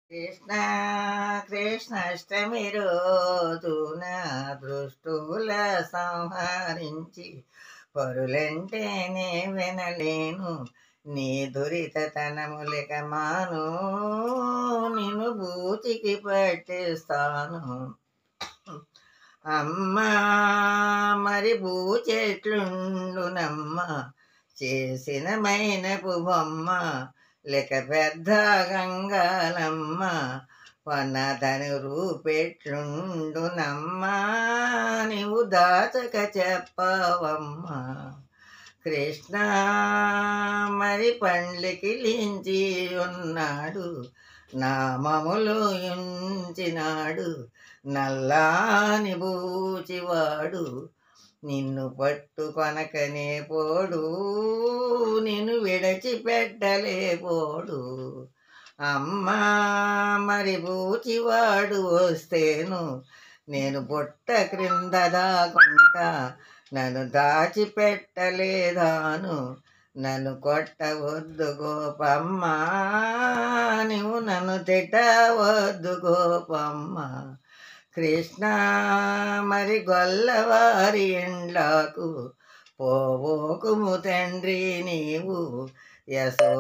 కృష్ణ కృష్ణాష్టమి రోజున దృష్టుల సంహరించి పరులంటేనే వినలేను నీ దురితనములిక మాను నిన్ను బూచికి పట్టిస్తాను అమ్మా మరి బూచెట్లుండునమ్మ చేసిన మైనపు బొమ్మ లెక్క పెద్ద గంగాలమ్మ వన్నతను రూపెట్లుండునమ్మా నీవు దాచక చెప్పవమ్మా కృష్ణ మరి పండ్లకి లించి ఉన్నాడు నామములు ఉంచినాడు నల్లాని బూచివాడు నిన్ను పట్టుకొనకనే పోడు నిన్ను విడచిపెట్టలేపోడు అమ్మా మరి బూచివాడు వస్తేను నేను బుట్ట క్రింద దాకుంటా నన్ను దాచిపెట్టలేదాను నన్ను కొట్టవద్దు గోపమ్మ నువ్వు నన్ను తిట్టవద్దు గోపమ్మ కృష్ణ మరి గొల్లవారి ఎండ్లకు పోవోకుము తండ్రి నీవు యశో